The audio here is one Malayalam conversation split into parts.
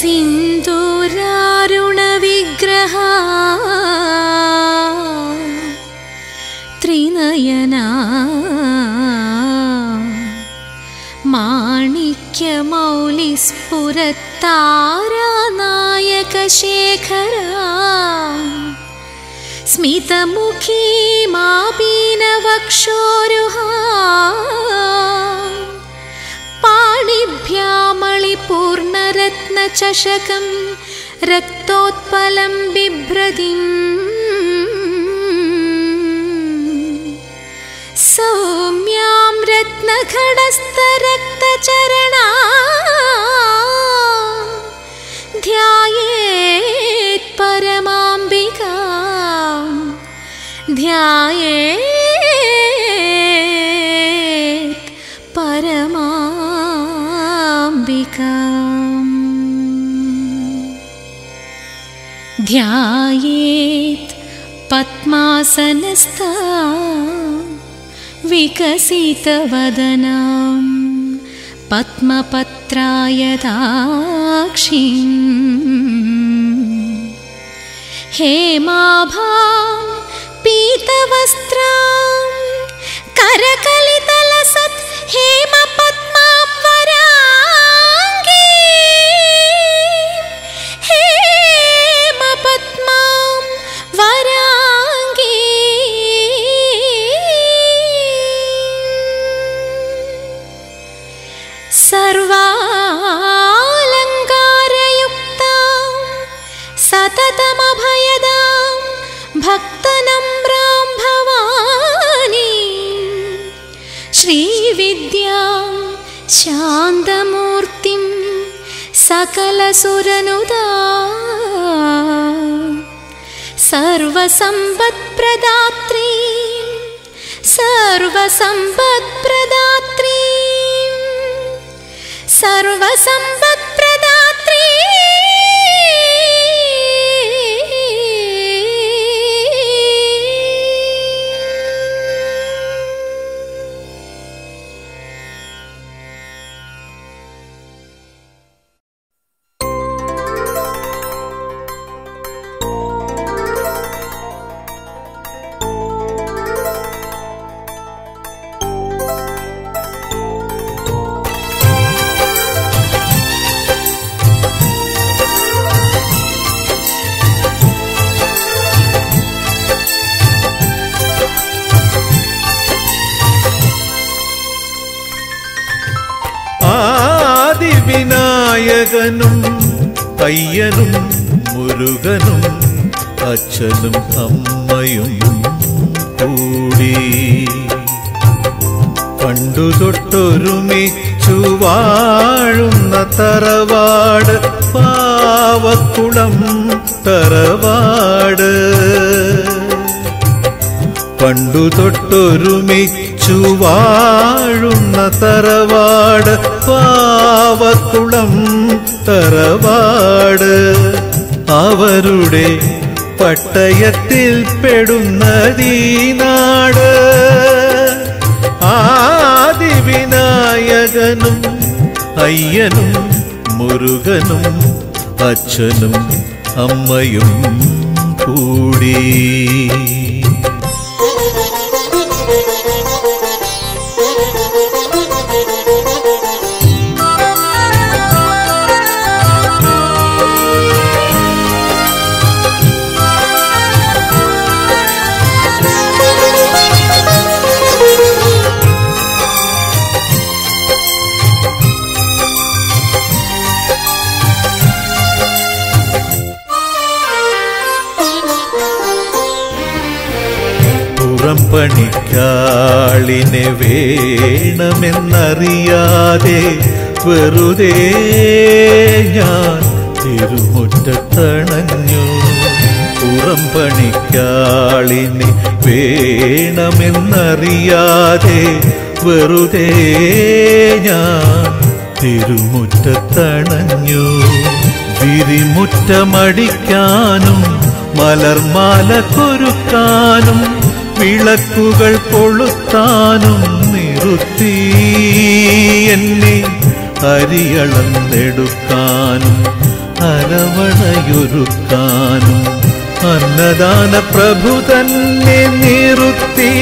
സിന്ദൂരാരുണവിഗ്രഹ ത്രിനയന മാണിക്യമൗലിസ്ഫുരത്താരാനായകശേഖര സ്മിതമുഖീ മാപീനവക്ഷോരുഹാ പാണിഭ്യാമളിപൂർണരത്നചഷകം രക്തോത്പലം ബിഭ്രതിം സൗമ്യാം രത്നഘടസ്ഥരക്തചരണാ ധ്യായേത് പരമാംബികാ ധ്യായേത് പരമാംബികാം ധ്യായേത് പത്മാസനസ്ഥാ വികസിതവദനാം പത്മപത്രായതാക്ഷീം हेमाभां पीतवस्त्रां करकलितलसत् हेमपद्मां वराङ्गी हेमपद्मां वराङ्गी सर्वालङ्कारयुक्तां सततमभयदां भक्तनम्रां भवानी श्रीविद्यां शान्तमूर्तिं सकलसुरनुदा सर्वसम्पत्प्रदात्री सर्वसम्पत्प्रदात्री सर्वसम्पत्प्रदात्री ആദിവിനായകനും അയ്യനും മുരുകനും അച്ഛനും അമ്മയും കൂടി പണ്ടു തൊട്ടൊരുമിച്ചു വാഴുന്ന തറവാട് പാവക്കുളം തറവാട് പണ്ടു തൊട്ടൊരുമിച്ചു വാഴുന്ന തറവാട് പാവക്കുളം തറവാട് അവരുടെ പട്ടയത്തിൽ പെടുന്നതീ നാട് ആദിവിനായകനും അയ്യനും മുരുകനും അച്ഛനും അമ്മയും കൂടി പുറം പണിക്കാളിനെ വേണമെന്നറിയാതെ വെറുതെ ഞാൻ തിരുമുറ്റത്തണഞ്ഞു പുറം പണിക്കാളിനെ വേണമെന്നറിയാതെ വെറുതെ ഞാൻ തിരുമുറ്റത്തണഞ്ഞു വിരിമുറ്റമടിക്കാനും മലർമാല കൊരുക്കാനും വിളക്കുകൾ കൊളുത്താനും നിറുത്തി എന്നെ അരിയളന്നെടുക്കാനും അരവണയൊരുക്കാനും അന്നദാന പ്രഭു തന്നെ നിറുത്തി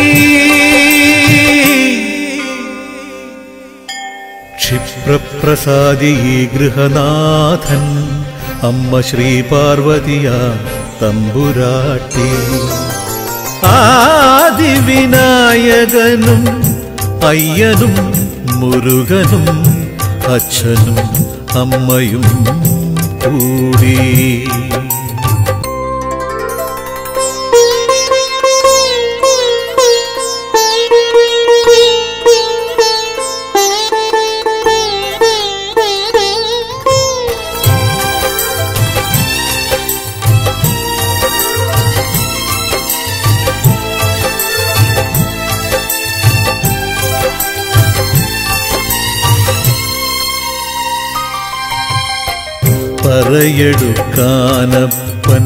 ക്ഷിപ്രപ്രസാദി ഈ ഗൃഹനാഥൻ അമ്മ ശ്രീ പാർവതിയ തമ്പുരാട്ടി ആദിവിനായകനും അയ്യനും മുരുകനും അച്ഛനും അമ്മയും കൂടി പറയെടുക്കാനപ്പൻ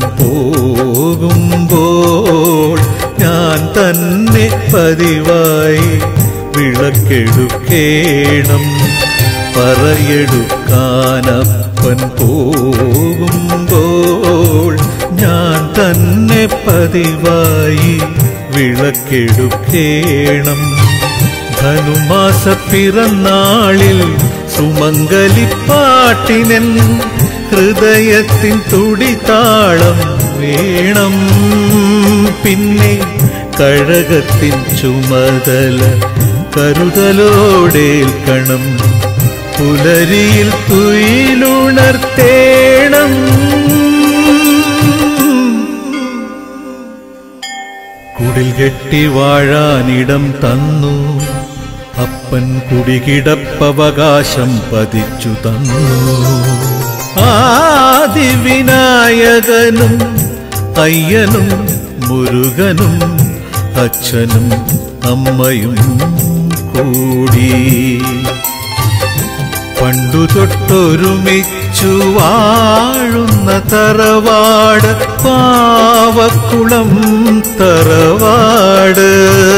പോകുമ്പോൾ ഞാൻ തന്നെ പതിവായി വിളക്കെടുക്കേണം പറയെടുക്കാനപ്പൻ പോകുമ്പോൾ ഞാൻ തന്നെ പതിവായി വിളക്കെടുക്കേണം ധനുമാസ പിറന്നാളിൽ സുമംഗലിപ്പാട്ടിനൻ ഹൃദയത്തിൻ തുടിതാളം വേണം പിന്നെ കഴകത്തിൻ ചുമതല കരുതലോടേൽക്കണം പുലരിയിൽ തുയിലുണർത്തേണം കുടിൽ കെട്ടി വാഴാനിടം തന്നു അപ്പൻ കുടികിടപ്പവകാശം പതിച്ചു തന്നു ആദിവിനായകനും അയ്യനും മുരുകനും അച്ഛനും അമ്മയും കൂടി പണ്ടു തൊട്ടൊരുമിച്ചു വാഴുന്ന തറവാട് പാവക്കുളം തറവാട്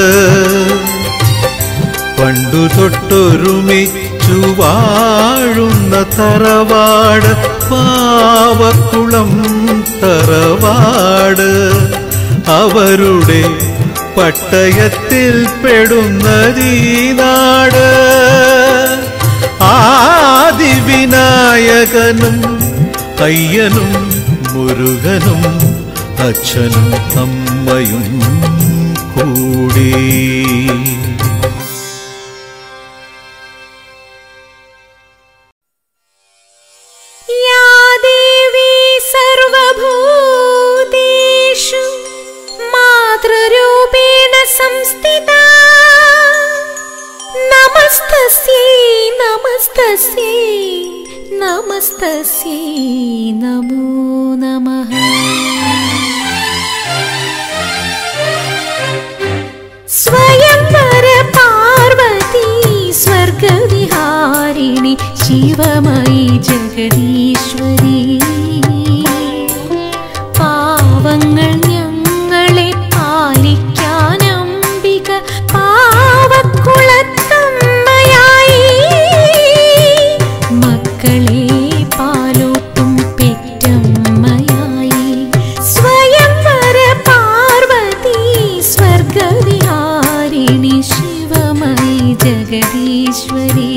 പണ്ടു തൊട്ടൊരുമിച്ചു വാഴുന്ന തറവാട് പാവക്കുളം തറവാട് അവരുടെ പട്ടയത്തിൽ പെടുന്നതീ നാട് ആദിവിനായകനും അയ്യനും മുരുകനും അച്ഛനും അമ്മയും കൂടി या देवी सर्वभूतेषु मातृरूपेण संस्थिता नमस्तस्यै नमस्तस्यै नमस्तस्यै नमो नमः स्वयंवर पार्वती स्वर्गविहारिणि शिवमयि जगदीश्वरी പാവങ്ങൾ ഞങ്ങളെ പാലിക്കാനംബിക പാവക്കുളത്തമ്മയായി മക്കളെ പാലോട്ടും പെറ്റമ്മയായി സ്വയംവര പാർവതി സ്വർഗവിഹാരിണി ശിവമയി ജഗദീശ്വരി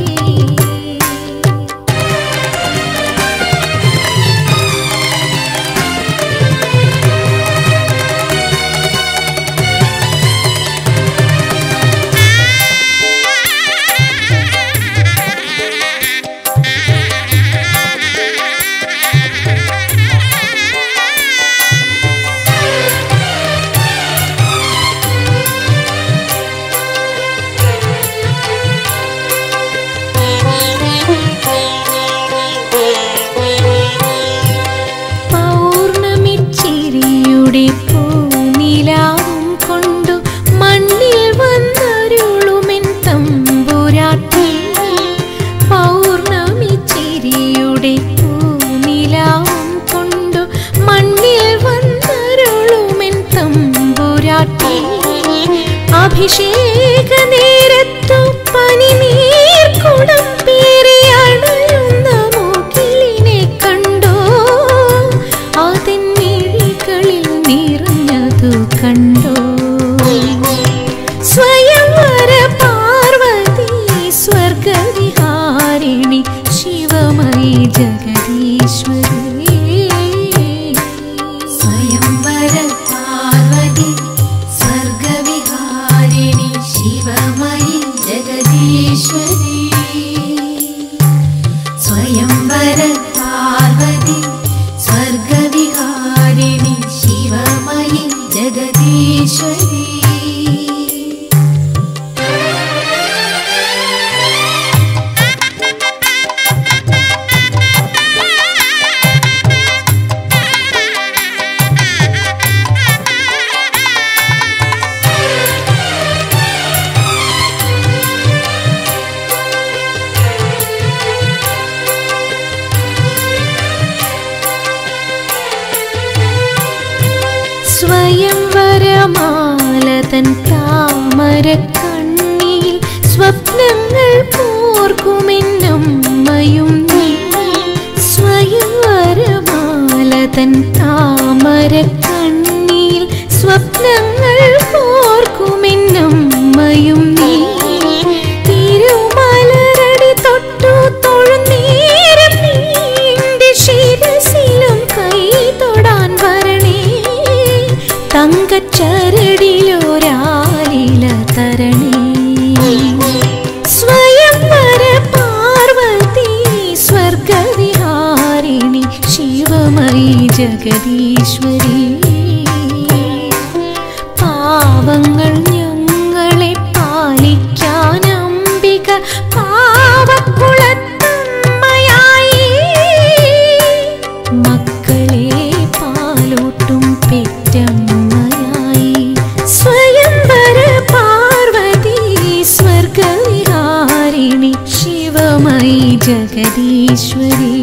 പൗർണമിച്ചിരിയുടെ പൂനിലാവും കൊണ്ടു മണ്ണിൽ വന്നരുളുമെൻ തമ്പുരാട്ടി പൗർണമിച്ചിരിയുടെ പൂനിലാവും കൊണ്ടു മണ്ണിൽ വന്നരുളുമെൻ തമ്പുരാട്ടി അഭിഷേക നേരത്തു പനിനീർ കുടം പേറി അണയുന്ന മൂക്കിലിനെ കണ്ടു കണ്ടോ സ്വയംവര പാർവതി സ്വർഗവിഹാരിണി ശിവമയി ജഗദീശ്വരി സ്വയംവര പാർവതി സ്വർഗവിഹാരിണി ശിവമയി ജഗദീശ്വരി സ്വയംവര പാർവതി സ്വർഗവിഹാരിണി ശിവമയി ജഗദീശ്വരി സ്വയംവരമാലതൻ താമര കണ്ണിൽ സ്വപ്നങ്ങൾ പോർക്കുമെന്നമ്മയും നീ സ്വയംവരമാലതൻ താമര കണ്ണിൽ സ്വപ്നങ്ങൾ പോർക്കുമെന്നമ്മയും നീ തിരുമലരടി തൊട്ടു തൊഴുന്നേരം നീന്റെ ശിരസിലും കൈ തൊടാൻ വരണേ തങ്കച്ചരടിലൊരാലില തരണേ സ്വയംവര പാർവതി സ്വർഗവിഹാരിണി ശിവമയി ജഗദീശ്വരി പാവങ്ങൾ ഞങ്ങളെ പാലിക്കാൻ അംബിക പാവക്കുളത്തമ്മയായി മക്കളെ പാലോട്ടും പെറ്റമ്മയായി സ്വയംവര പാർവതി സ്വർഗവിഹാരിണി ശിവമയി ജഗദീശ്വരി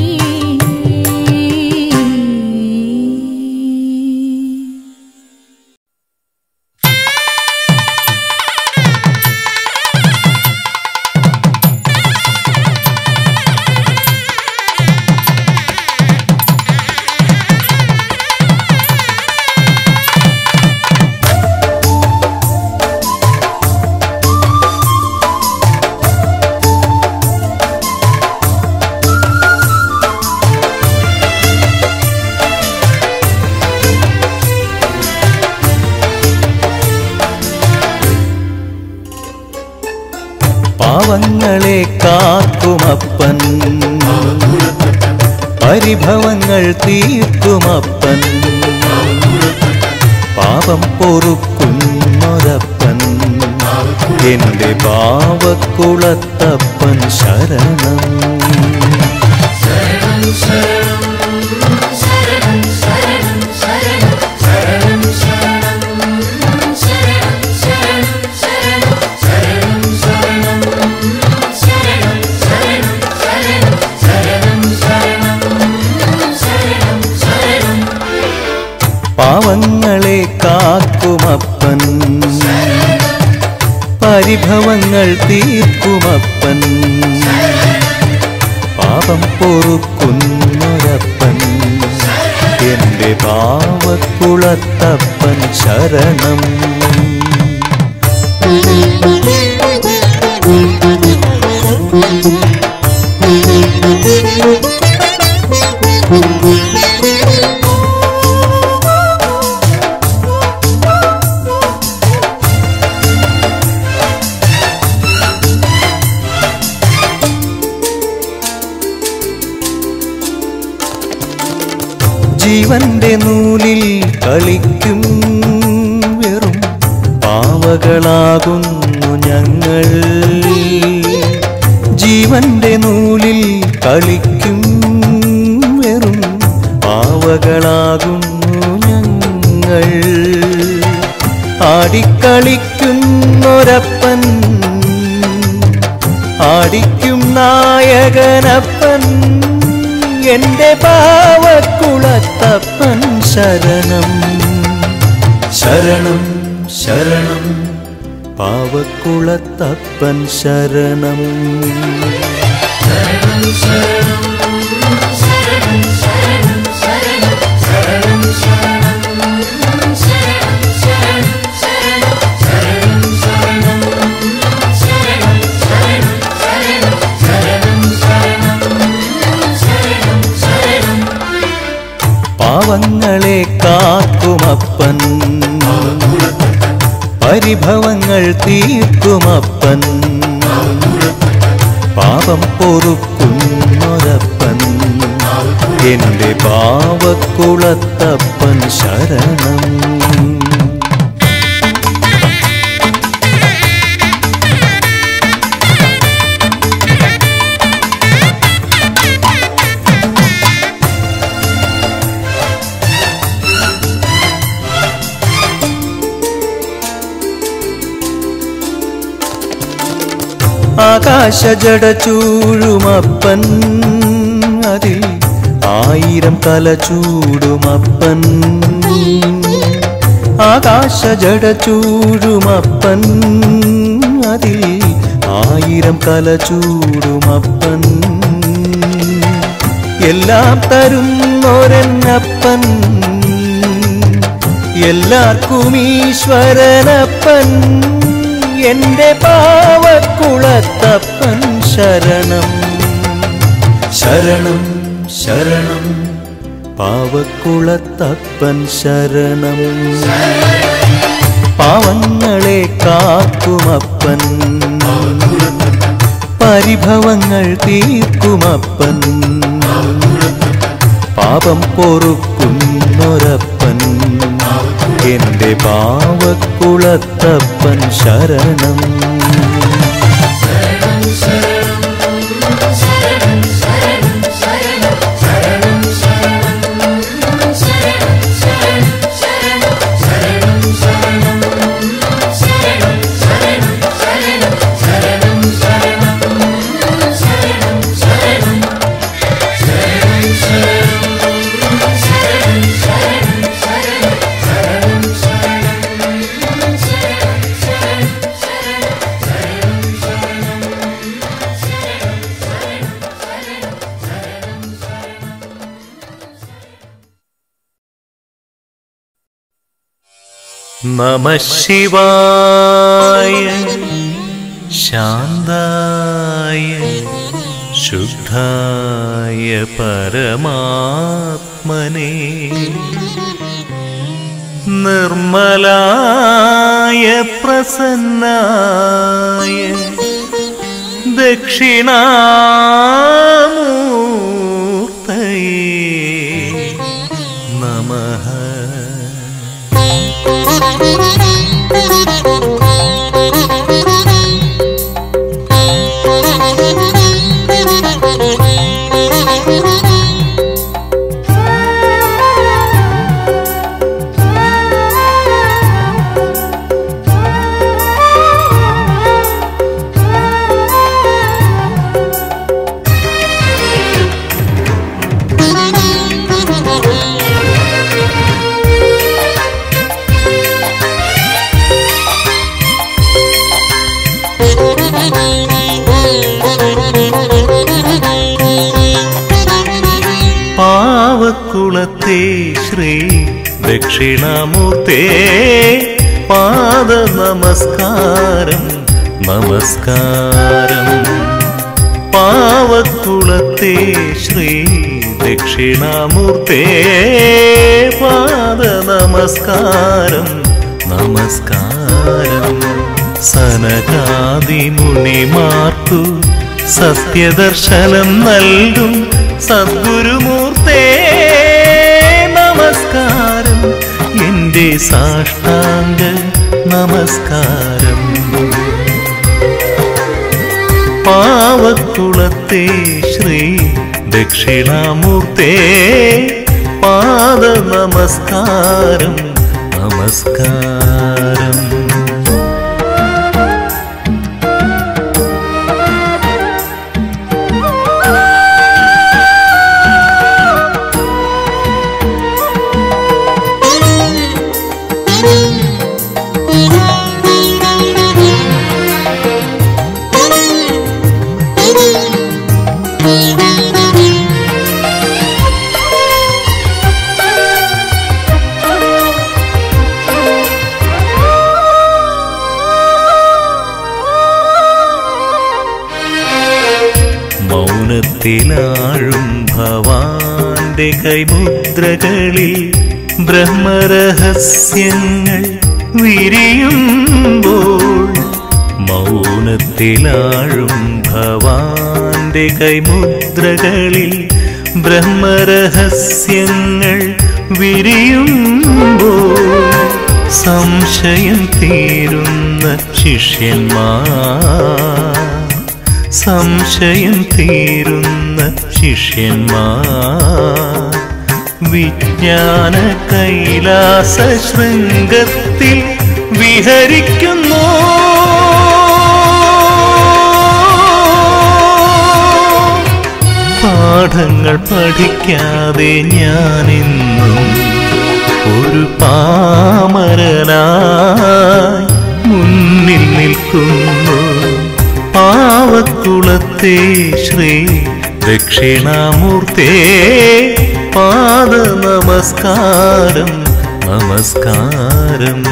പാവങ്ങളെ കാക്കുമപ്പൻ പരിഭവങ്ങൾ തീർക്കുമപ്പൻ പാപം പൊറുക്കുന്നൊരപ്പൻ എന്റെ പാവക്കുളത്തപ്പൻ ശരണം പാവങ്ങളെ കാക്കുമപ്പൻ പരിഭവങ്ങൾ തീർക്കുമപ്പൻ പാപം പൊറുക്കുന്നൊരപ്പൻ എന്റെ പാവക്കുളത്തപ്പൻ ശരണം ജീവന്റെ നൂലിൽ കളിക്കും വെറും പാവകളാകുന്നു ഞങ്ങൾ ജീവന്റെ നൂലിൽ കളിക്കും വെറും പാവകളാകുന്നു ഞങ്ങൾ ആടിക്കളിക്കുന്നൊരപ്പൻ ആടിക്കും നായകനപ്പൻ എന്റെ പാവക്കുളത്തപ്പൻ ശരണം ശരണം ശരണം പാവക്കുളത്തപ്പൻ ശരണം ശരണം ശരണം ശരണം ശരണം പരിഭവങ്ങൾ തീർക്കുമപ്പൻ പാപം പൊറുക്കുന്നൊരപ്പൻ എന്റെ പാവക്കുളത്തപ്പൻ ശരണം ആകാശജട ചൂഴുമപ്പൻ അതിൽ ആയിരം തല ചൂടുമപ്പൻ ആകാശജട ചൂഴുമപ്പൻ അതിൽ ആയിരം തല ചൂടുമപ്പൻ എല്ലാം തരുന്നൊരന്നപ്പൻ എല്ലാവർക്കും ഈശ്വരനപ്പൻ എന്റെ പാവക്കുളത്തപ്പൻ ശരണം ശരണം ശരണം പാവക്കുളത്തപ്പൻ ശരണം പാവങ്ങളെ കാക്കുമപ്പൻ പരിഭവങ്ങൾ തീർക്കുമപ്പൻ പാപം പൊറുക്കുന്നൊരപ്പൻ എന്റെ പാവക്കുളത്തപ്പൻ ശരണം നമ ശിവായ ശാന്തായ ശുദ്ധായ പരമാത്മനെ നിർമ്മലായ പ്രസന്നായ ദക്ഷിണാമൂർത്തയേ നമഃ പാവക്കുളത്തെ ശ്രീ ദക്ഷിണാമൂർത്തേ പാദ നമസ്കാരം നമസ്കാരം പാവക്കുളത്തെ ശ്രീ ദക്ഷിണാമൂർത്തേ പാദ നമസ്കാരം നമസ്കാരം സനകാദി മുനിമാർക്കു സത്യദർശനം നൽകും സദ്ഗുരുമൂർത്തേ നമസ്കാരം എൻ്റെ സാഷ്ടാംഗ നമസ്കാരം പാവക്കുളത്തെ ശ്രീ ദക്ഷിണാമൂർത്തേ പാദ നമസ്കാരം നമസ്കാരം മൗനത്തിലാഴും ഭവാന്റെ കൈമുദ്രകളിൽ ബ്രഹ്മരഹസ്യങ്ങൾ വിരിയുമ്പോൾ മൗനത്തിലാഴും ഭവാന്റെ കൈമുദ്രകളിൽ ബ്രഹ്മരഹസ്യങ്ങൾ വിരിയുമ്പോൾ സംശയം തീരുന്ന ശിഷ്യന്മാർ സംശയം തീരുന്ന ശിഷ്യന്മാർ വിജ്ഞാന കൈലാസ ശൃംഗത്തിൽ വിഹരിക്കുന്നു പാഠങ്ങൾ പഠിക്കാതെ ഞാനിന്നും ഒരു പാമരനായി മുന്നിൽ നിൽക്കുന്നു പാവക്കുളത്തെ ശ്രീ ദക്ഷിണാമൂർത്തേ പാദ നമസ്കാരം നമസ്കാരം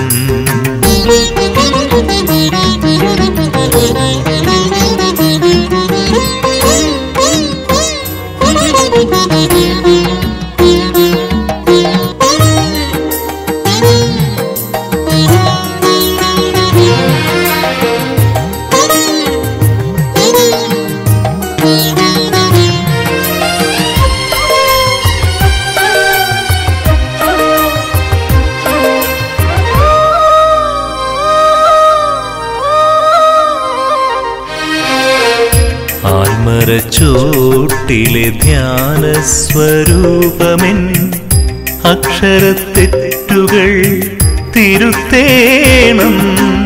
ആൽമരച്ചോട്ടിലെ ധ്യാന സ്വരൂപമെൻ അക്ഷരത്തെറ്റുകൾ തിരുത്തേണം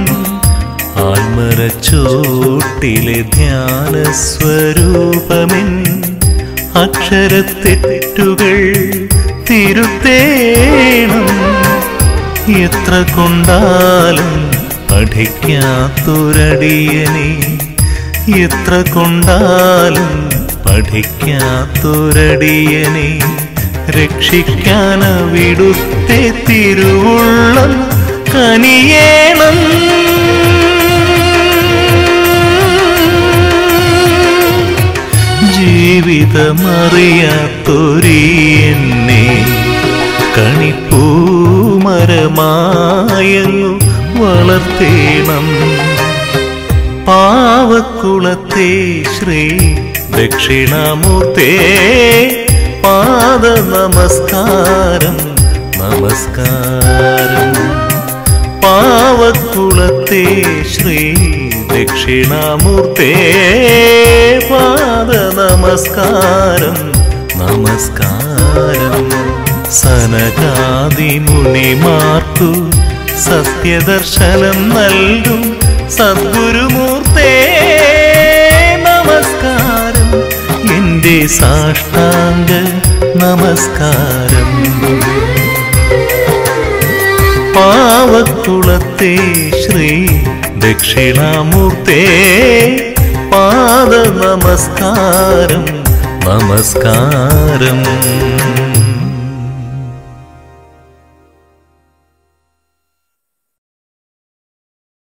ആൽമരച്ചോട്ടിലെ ധ്യാന സ്വരൂപമെൻ അക്ഷരത്തെറ്റുകൾ തിരുത്തേണം എത്ര കൊണ്ടാലും പഠിക്കാത്തൊരടിയനെ എത്ര കൊണ്ടാലും പഠിക്കാത്തൊരടിയനെ രക്ഷിക്കാനവിടുത്തെ തിരുവുള്ളം കനിയേണം ജീവിതമറിയാത്തൊരീ എന്നെ കണിപ്പൂമരമായങ്ങു വളർത്തേണം പാവക്കുളത്തെ ശ്രീ ദക്ഷിണാമൂർത്തേ പാദ നമസ്കാരം നമസ്കാരം പാവക്കുളത്തെ ശ്രീ ദക്ഷിണാമൂർത്തേ പാദ നമസ്കാരം നമസ്കാരം സനകാദി മുനിമാർക്കു സത്യദർശനം നൽകും സദ്ഗുരുമൂർത്തേ നമസ്കാരം എൻ്റെ സാഷ്ടാംഗ നമസ്കാരം പാവക്കുളത്തെ ശ്രീ ദക്ഷിണാമൂർത്തേ പാദ നമസ്കാരം നമസ്കാരം